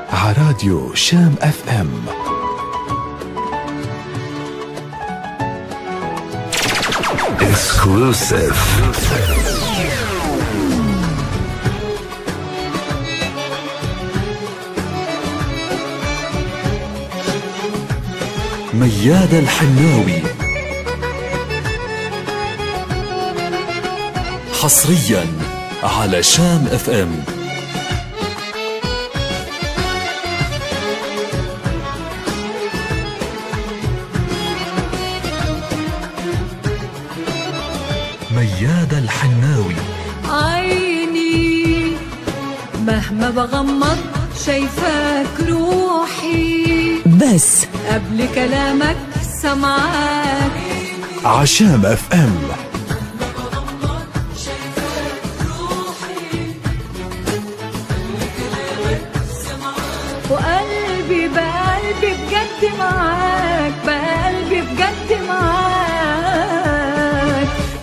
عراديو شام اف ام Exclusive. مياد الحناوي حصريا على شام اف ام مياد الحناوي عيني مهما بغمض شايفاك روحي بس قبل كلامك سمعاك عشام اف ام وقلبي بقلبي بجد معاك بقلبي بجد معاك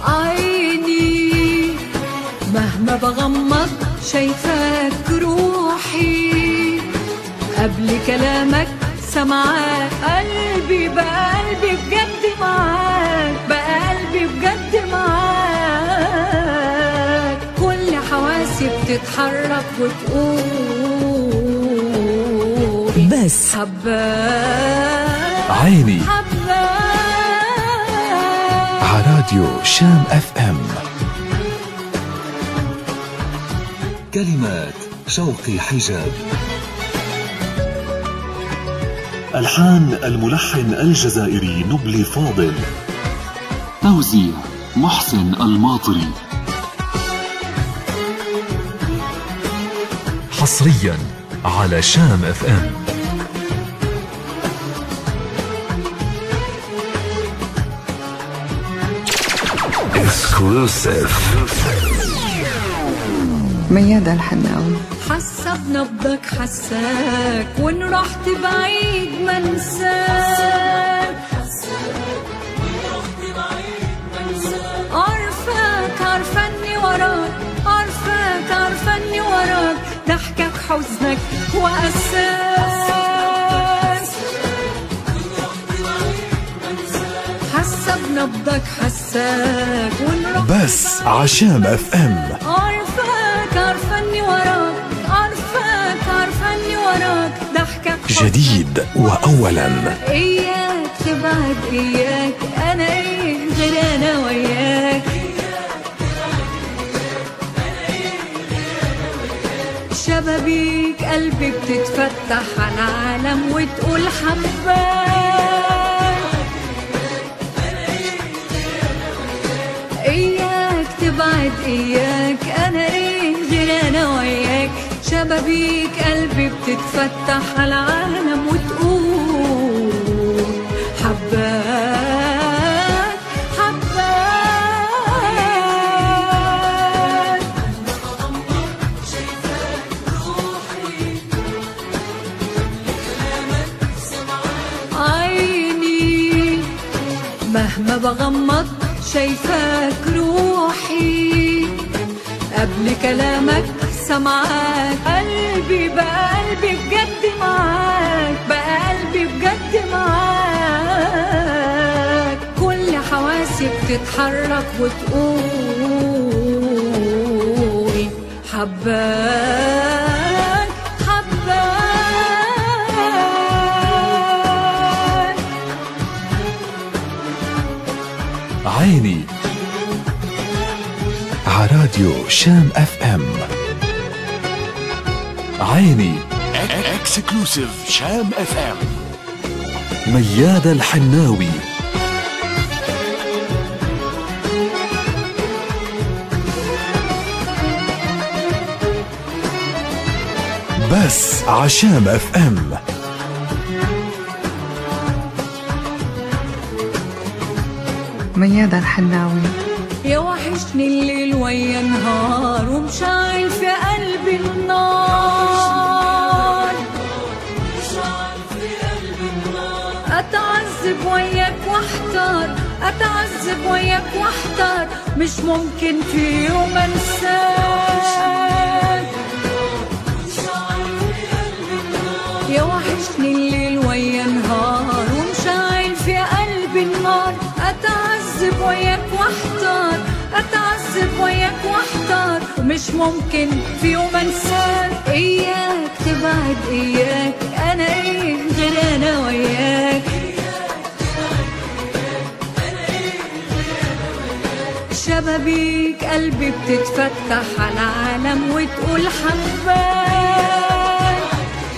عيني مهما بغمض شايفاك روحي قبل كلامك سمعاك قلبي بقلبي بجد معاك بقلبي بجد معاك كل حواسي بتتحرك وتقول بس حباك عيني حباك عراديو شام اف ام كلمات شوقي حجاب ألحان الملحن الجزائري نبلي فاضل توزيع محسن الماطري حصريا على شام اف ام Exclusive. ميادة الحناوي حاسه بنبضك حساك وان رحت بعيد منساك عارفاك عارفة اني وراك عارفاك عارفة اني وراك ضحكك حزنك واساك حاسه بنبضك حساك وان رحت بس عشام اف ام عارفاك عارفة اني وراك عارفاك عارفة اني وراك ضحكك جديد واولا اياك تبعد اياك انا ايه غير انا وياك شبابيك قلبي بتتفتح على العالم وتقول حباك اياك تبعد اياك انا ايه غير انا وياك شبابيك قلبي بتتفتح على العالم وتقول حباك حباك عيني مهما بغمض شايفاك روحي قبل كلامك سمعاك قلبي بقلبي بجد معاك بقلبي بجد معاك كل حواسي بتتحرك وتقول حباك حباك عيني عراديو شام اف ام عيني Exclusive Sham FM. مياد الحناوي بس عشام اف ام ميادة الحناوي يا وحشني الليل ويا نهار ومشاعل في قلبي النار اتعذب وياك واحتار اتعذب وياك واحتار مش ممكن في يوم انساك وياك واحتار ومش ممكن في يوم انساك اياك تبعد اياك انا ايه غير انا وياك شبابيك قلبي بتتفتح على العالم وتقول حباك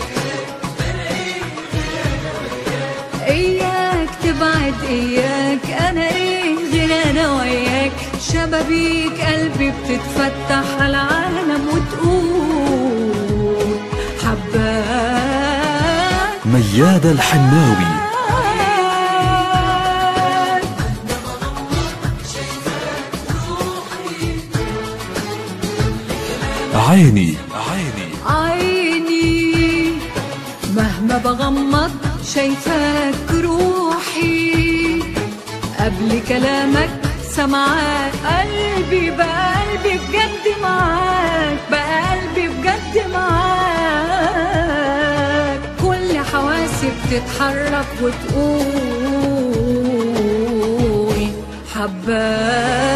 اياك تبعد اياك انا ايه غير انا وياك شبابيك قلبي بتتفتح على العالم وتقول حباك مياد الحناوي عيني عيني عيني مهما بغمض شايفاك روحي قبل كلامك سمعاك قلبي بقى قلبي بجد معاك بقى قلبي بجد معاك كل حواسي بتتحرك وتقول حباك